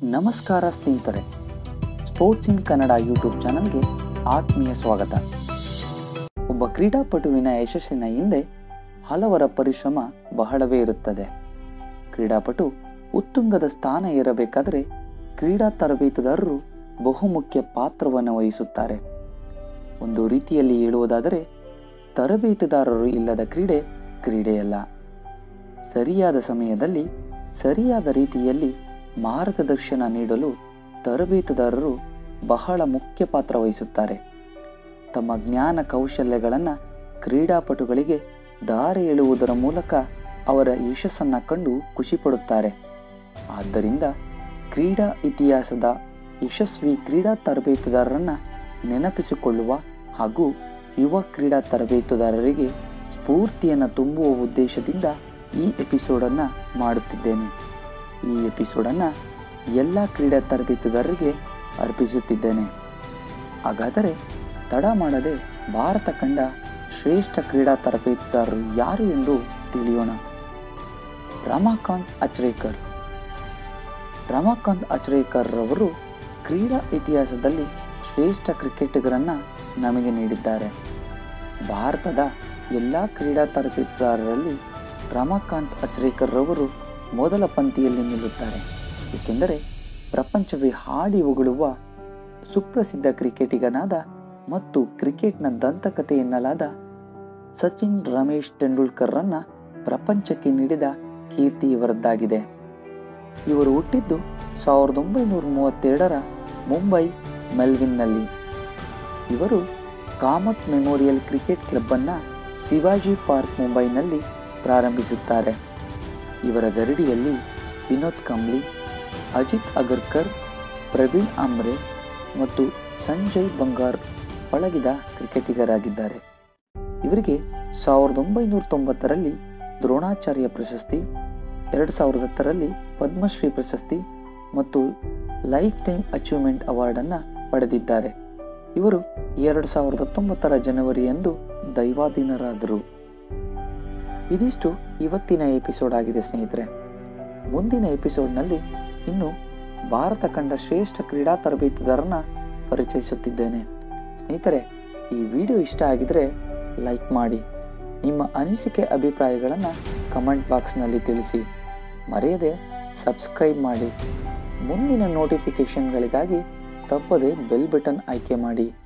ನಮಸ್ಕಾರ ಸ್ನೇಹಿತರೆ ಸ್ಪೋರ್ಟ್ಸ್ ಇನ್ ಕನ್ನಡ ಯೂಟ್ಯೂಬ್ ಚಾನಲ್ಗೆ ಆತ್ಮೀಯ ಸ್ವಾಗತ ಒಬ್ಬ ಕ್ರೀಡಾಪಟುವಿನ ಯಶಸ್ಸಿನ ಹಿಂದೆ ಹಲವರ ಪರಿಶ್ರಮ ಬಹಳವೇ ಇರುತ್ತದೆ ಕ್ರೀಡಾಪಟು ಉತ್ತುಂಗದ ಸ್ಥಾನ ಏರಬೇಕಾದರೆ ಕ್ರೀಡಾ ತರಬೇತುದಾರರು ಬಹುಮುಖ್ಯ ಪಾತ್ರವನ್ನು ವಹಿಸುತ್ತಾರೆ ಒಂದು ರೀತಿಯಲ್ಲಿ ಹೇಳುವುದಾದರೆ ತರಬೇತುದಾರರು ಇಲ್ಲದ ಕ್ರೀಡೆ ಕ್ರೀಡೆಯಲ್ಲ ಸರಿಯಾದ ಸಮಯದಲ್ಲಿ ಸರಿಯಾದ ರೀತಿಯಲ್ಲಿ ಮಾರ್ಗದರ್ಶನ ನೀಡಲು ತರಬೇತುದಾರರು ಬಹಳ ಮುಖ್ಯ ಪಾತ್ರ ವಹಿಸುತ್ತಾರೆ ತಮ್ಮ ಜ್ಞಾನ ಕೌಶಲ್ಯಗಳನ್ನು ಕ್ರೀಡಾಪಟುಗಳಿಗೆ ದಾರಿ ಎಳುವುದರ ಮೂಲಕ ಅವರ ಯಶಸ್ಸನ್ನು ಕಂಡು ಖುಷಿಪಡುತ್ತಾರೆ ಆದ್ದರಿಂದ ಕ್ರೀಡಾ ಇತಿಹಾಸದ ಯಶಸ್ವಿ ಕ್ರೀಡಾ ತರಬೇತುದಾರರನ್ನು ನೆನಪಿಸಿಕೊಳ್ಳುವ ಹಾಗೂ ಯುವ ಕ್ರೀಡಾ ತರಬೇತುದಾರರಿಗೆ ಸ್ಫೂರ್ತಿಯನ್ನು ತುಂಬುವ ಉದ್ದೇಶದಿಂದ ಈ ಎಪಿಸೋಡನ್ನು ಮಾಡುತ್ತಿದ್ದೇನೆ ಈ ಎಪಿಸೋಡನ್ನು ಎಲ್ಲ ಕ್ರೀಡಾ ತರಬೇತುದಾರರಿಗೆ ಅರ್ಪಿಸುತ್ತಿದ್ದೇನೆ ಹಾಗಾದರೆ ತಡ ಮಾಡದೆ ಭಾರತ ಕಂಡ ಶ್ರೇಷ್ಠ ಕ್ರೀಡಾ ತರಬೇತುದಾರರು ಯಾರು ಎಂದು ತಿಳಿಯೋಣ ರಮಾಕಾಂತ್ ಅಚ್ರೇಕರ್ ರಮಾಕಾಂತ್ ಅಚ್ರೇಕರ್ ರವರು ಕ್ರೀಡಾ ಇತಿಹಾಸದಲ್ಲಿ ಶ್ರೇಷ್ಠ ಕ್ರಿಕೆಟಿಗರನ್ನು ನಮಗೆ ನೀಡಿದ್ದಾರೆ ಭಾರತದ ಎಲ್ಲ ಕ್ರೀಡಾ ತರಬೇತುದಾರರಲ್ಲಿ ರಮಾಕಾಂತ್ ಅಚ್ರೇಕರ್ ರವರು ಮೊದಲ ಪಂಕ್ತಿಯಲ್ಲಿ ನಿಲ್ಲುತ್ತಾರೆ ಏಕೆಂದರೆ ಪ್ರಪಂಚವೇ ಹಾಡಿ ಹೊಗಳುವ ಸುಪ್ರಸಿದ್ಧ ಕ್ರಿಕೆಟಿಗನಾದ ಮತ್ತು ಕ್ರಿಕೆಟ್ನ ದಂತಕತೆ ಎನ್ನಲಾದ ಸಚಿನ್ ರಮೇಶ್ ತೆಂಡೂಲ್ಕರ್ರನ್ನ ಪ್ರಪಂಚಕ್ಕೆ ನೀಡಿದ ಕೀರ್ತಿ ಇವರದ್ದಾಗಿದೆ ಇವರು ಹುಟ್ಟಿದ್ದು ಸಾವಿರದ ಒಂಬೈನೂರ ಮೂವತ್ತೆರಡರ ಮುಂಬೈ ಮೆಲ್ವಿನ್ನಲ್ಲಿ ಇವರು ಕಾಮತ್ ಮೆಮೋರಿಯಲ್ ಕ್ರಿಕೆಟ್ ಕ್ಲಬ್ಬನ್ನು ಶಿವಾಜಿ ಪಾರ್ಕ್ ಮುಂಬೈನಲ್ಲಿ ಪ್ರಾರಂಭಿಸುತ್ತಾರೆ ಇವರ ಗರಡಿಯಲ್ಲಿ ವಿನೋದ್ ಕಂಬ್ಲಿ ಅಜಿತ್ ಅಗರ್ಕರ್ ಪ್ರವೀಣ್ ಆಮ್ರೆ ಮತ್ತು ಸಂಜಯ್ ಬಂಗಾರ್ ಪಳಗಿದ ಕ್ರಿಕೆಟಿಗರಾಗಿದ್ದಾರೆ ಇವರಿಗೆ ಸಾವಿರದ ಒಂಬೈನೂರ ತೊಂಬತ್ತರಲ್ಲಿ ದ್ರೋಣಾಚಾರ್ಯ ಪ್ರಶಸ್ತಿ ಎರಡು ಸಾವಿರದ ಹತ್ತರಲ್ಲಿ ಪದ್ಮಶ್ರೀ ಪ್ರಶಸ್ತಿ ಮತ್ತು ಲೈಫ್ ಟೈಮ್ ಅಚೀವ್ಮೆಂಟ್ ಅವಾರ್ಡನ್ನು ಪಡೆದಿದ್ದಾರೆ ಇವರು ಎರಡು ಸಾವಿರದ ಹತ್ತೊಂಬತ್ತರ ಜನವರಿಯಂದು ದೈವಾಧೀನರಾದರು ಇದಿಷ್ಟು ಇವತ್ತಿನ ಎಪಿಸೋಡ್ ಆಗಿದೆ ಸ್ನೇಹಿತರೆ ಮುಂದಿನ ಎಪಿಸೋಡ್ನಲ್ಲಿ ಇನ್ನು ಭಾರತ ಕಂಡ ಶ್ರೇಷ್ಠ ಕ್ರೀಡಾ ತರಬೇತುದಾರನ ಪರಿಚಯಿಸುತ್ತಿದ್ದೇನೆ ಸ್ನೇಹಿತರೆ ಈ ವಿಡಿಯೋ ಇಷ್ಟ ಆಗಿದ್ರೆ ಲೈಕ್ ಮಾಡಿ ನಿಮ್ಮ ಅನಿಸಿಕೆ ಅಭಿಪ್ರಾಯಗಳನ್ನು ಕಮೆಂಟ್ ಬಾಕ್ಸ್ನಲ್ಲಿ ತಿಳಿಸಿ ಮರೆಯದೆ ಸಬ್ಸ್ಕ್ರೈಬ್ ಮಾಡಿ ಮುಂದಿನ ನೋಟಿಫಿಕೇಷನ್ಗಳಿಗಾಗಿ ತಪ್ಪದೆ ಬೆಲ್ ಬಟನ್ ಆಯ್ಕೆ ಮಾಡಿ